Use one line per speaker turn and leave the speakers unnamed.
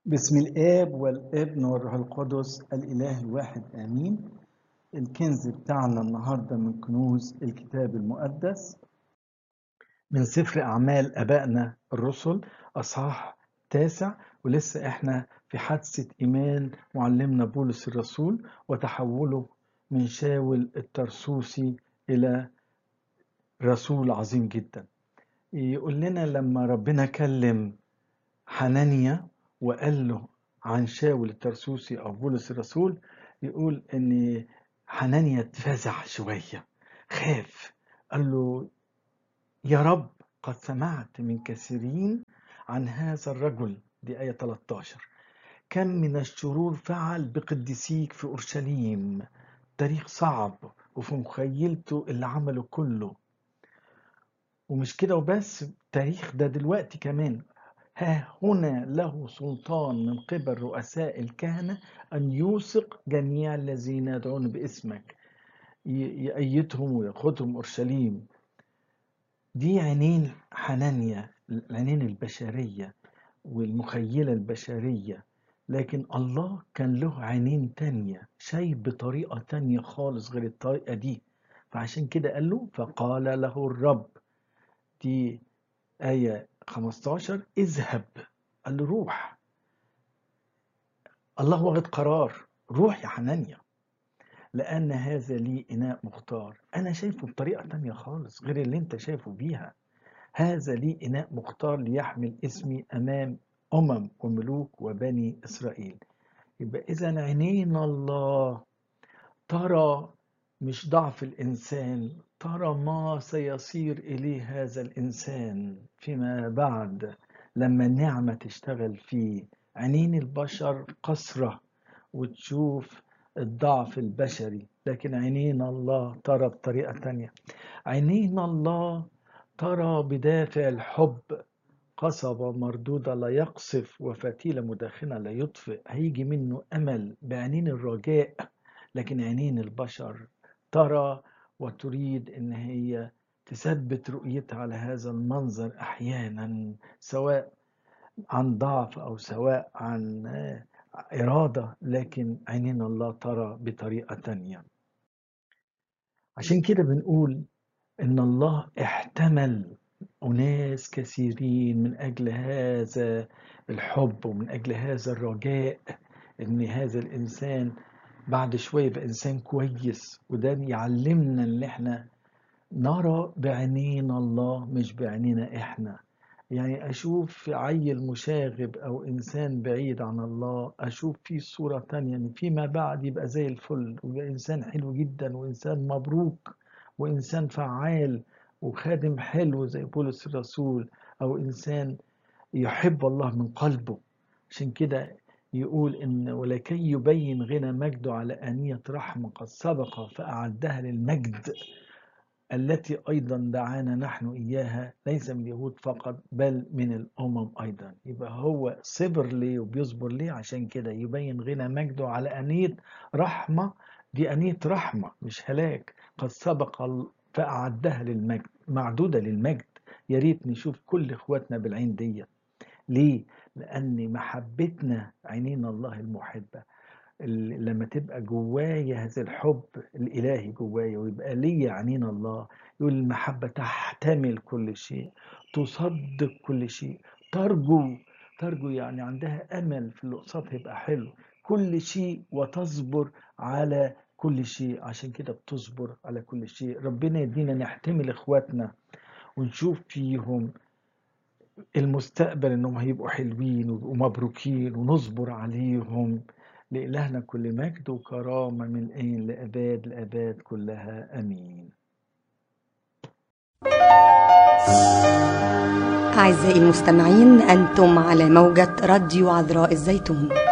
بسم الآب والابن والروح القدس الإله الواحد آمين الكنز بتاعنا النهاردة من كنوز الكتاب المقدس من سفر أعمال أبائنا الرسل أصحاح تاسع ولسه إحنا في حادثة إيمان معلمنا بولس الرسول وتحوله من شاول الترسوسي إلى رسول عظيم جدا يقول لنا لما ربنا كلم حنانيا وقال له عن شاول الترسوسي او بولس الرسول يقول ان حنانيا اتفزع شويه خاف قال له يا رب قد سمعت من كثيرين عن هذا الرجل دي آية 13 كم من الشرور فعل بقديسيك في أورشليم تاريخ صعب وفي مخيلته اللي عمله كله ومش كده وبس التاريخ ده دلوقتي كمان ها هنا له سلطان من قبل رؤساء الكهنة أن يوثق جميع الذين يدعون باسمك يأيدهم وياخدهم أورشليم دي عينين حنانيا العينين البشرية والمخيلة البشرية لكن الله كان له عينين تانية شايف بطريقة تانية خالص غير الطريقة دي فعشان كده قال له فقال له الرب دي آية 15 اذهب قال له روح الله واخد قرار روح يا حنانيا لأن هذا لي إناء مختار أنا شايفه بطريقة تانية خالص غير اللي أنت شايفه بيها هذا لي إناء مختار ليحمل اسمي أمام أمم وملوك وبني إسرائيل يبقى إذا عينين الله ترى مش ضعف الإنسان ترى ما سيصير إليه هذا الإنسان فيما بعد لما النعمة تشتغل فيه عينين البشر قصرة وتشوف الضعف البشري لكن عينين الله ترى بطريقة تانية عينين الله ترى بدافع الحب قصبة مردودة لا يقصف وفتيلة مدخنة لا يطفئ هيجي منه أمل بعينين الرجاء لكن عينين البشر ترى وتريد ان هي تثبت رؤيتها على هذا المنظر احيانا سواء عن ضعف او سواء عن اراده لكن عينين الله ترى بطريقه تانية عشان كده بنقول ان الله احتمل اناس كثيرين من اجل هذا الحب ومن اجل هذا الرجاء ان هذا الانسان بعد شوية يبقى إنسان كويس وده يعلمنا إن إحنا نرى بعينين الله مش بعينينا إحنا يعني أشوف عيل مشاغب أو إنسان بعيد عن الله أشوف فيه صورة تانية إن فيما بعد يبقى زي الفل ويبقى إنسان حلو جدا وإنسان مبروك وإنسان فعال وخادم حلو زي بولس الرسول أو إنسان يحب الله من قلبه عشان كده يقول إن ولكي يبين غنى مجده على آنية رحمة قد سبق فأعدها للمجد التي أيضا دعانا نحن إياها ليس من اليهود فقط بل من الأمم أيضا يبقى هو صبر ليه وبيصبر ليه عشان كده يبين غنى مجده على آنية رحمة دي آنية رحمة مش هلاك قد سبق فأعدها للمجد معدودة للمجد يا ريت نشوف كل إخواتنا بالعين ديت ليه؟ لأن محبتنا عينين الله المحبة لما تبقى جوايا هذا الحب الإلهي جوايا ويبقى ليا عينين الله يقول المحبة تحتمل كل شيء تصدق كل شيء ترجو ترجو يعني عندها أمل في اللي قصادها يبقى حلو كل شيء وتصبر على كل شيء عشان كده بتصبر على كل شيء ربنا يدينا نحتمل إخواتنا ونشوف فيهم المستقبل انهم هيبقوا حلوين ومبروكين ونصبر عليهم لإلهنا كل مجد وكرامة من الآن لأباد الأباد كلها أمين
أعزائي المستمعين أنتم على موجة راديو عذراء الزيتون